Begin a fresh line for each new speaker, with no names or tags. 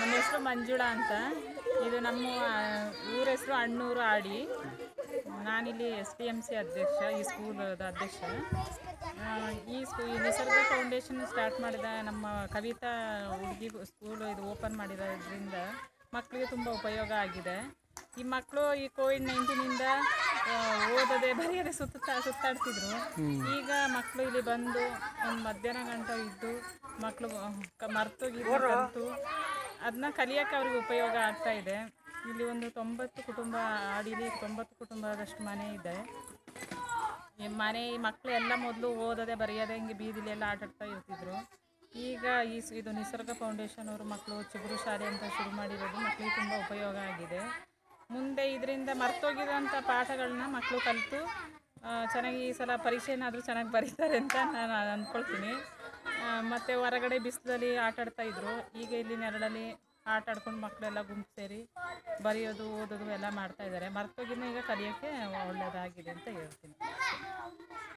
ನನ್ನ ಹೆಸರು ಮಂಜುಳಾ ಅಂತ ಇದು ನಮ್ಮ ಆ, ಊರ ಹೆಸರು ಅಣ್ಣೂರು ಆಡಿ ನಾನಿಲ್ಲಿ ಎಸ್ ಟಿ ಎಮ್ ಸಿ ಅಧ್ಯಕ್ಷ ಈ ಸ್ಕೂಲದ ಅಧ್ಯಕ್ಷ ಆ, ಈ ಸ್ಕೂ ಈ ನಿಸರ್ಗ ಫೌಂಡೇಶನ್ ಸ್ಟಾರ್ಟ್ ಮಾಡಿದ ನಮ್ಮ ಕವಿತಾ ಹುಡುಗಿ ಸ್ಕೂಲು ಇದು ಓಪನ್ ಮಾಡಿರೋದ್ರಿಂದ ಮಕ್ಕಳಿಗೆ ತುಂಬ ಉಪಯೋಗ ಆಗಿದೆ ಈ ಮಕ್ಕಳು ಈ ಕೋವಿಡ್ ನೈನ್ಟೀನಿಂದ ಓದದೆ ಬರೆಯದೆ ಸುತ್ತಾ ಸುತ್ತಾಡ್ತಿದ್ರು ಈಗ ಮಕ್ಕಳು ಇಲ್ಲಿ ಬಂದು ಒಂದು ಮಧ್ಯಾಹ್ನ ಗಂಟ ಇದ್ದು ಮಕ್ಕಳು ಮರ್ತೋಗಿದ್ದು ಕಲಿತು ಅದನ್ನ ಕಲಿಯೋಕ್ಕೆ ಅವ್ರಿಗೆ ಉಪಯೋಗ ಆಗ್ತಾ ಇದೆ ಇಲ್ಲಿ ಒಂದು ತೊಂಬತ್ತು ಕುಟುಂಬ ಆಡಿಲಿ ತೊಂಬತ್ತು ಕುಟುಂಬದಷ್ಟು ಮನೆ ಇದೆ ಈ ಮನೆ ಈ ಮಕ್ಕಳು ಎಲ್ಲ ಮೊದಲು ಓದದೆ ಬರೆಯದೆ ಹಿಂಗೆ ಬೀದಿಲಿ ಎಲ್ಲ ಆಟ ಆಡ್ತಾ ಇರ್ತಿದ್ರು ಈಗ ಈ ಸ್- ಇದು ನಿಸರ್ಗ ಫೌಂಡೇಶನ್ ಅವರು ಮಕ್ಕಳು ಚಿಗುರು ಶಾಲೆ ಅಂತ ಶುರು ಮಾಡಿರೋದು ಮಕ್ಕಳಿಗೆ ತುಂಬ ಉಪಯೋಗ ಆಗಿದೆ ಮುಂದೆ ಇದರಿಂದ ಮರ್ತೋಗಿರೋಂಥ ಪಾಠಗಳನ್ನ ಮಕ್ಕಳು ಕಲಿತು ಚೆನ್ನಾಗಿ ಈ ಸಲ ಪರೀಕ್ಷೆನಾದರೂ ಚೆನ್ನಾಗಿ ಬರೀತಾರೆ ಅಂತ ನಾನು ಅಂದ್ಕೊಳ್ತೀನಿ ಆ, ಮತ್ತೆ ಹೊರಗಡೆ ಬಿಸಿಲಲ್ಲಿ ಆಟ ಆಡ್ತಾ ಇದ್ರು ಈಗ ಇಲ್ಲಿ ನೆರಳಲ್ಲಿ ಆಟ ಆಡ್ಕೊಂಡು ಮಕ್ಕಳೆಲ್ಲ ಗುಂಪು ಸೇರಿ ಬರೆಯೋದು ಓದೋದು ಎಲ್ಲ ಮಾಡ್ತಾ ಇದ್ದಾರೆ ಮರ್ತೋಗಿನ ಈಗ ಕಲಿಯೋಕ್ಕೆ ಒಳ್ಳೆಯದಾಗಿದೆ ಅಂತ ಹೇಳ್ತೀನಿ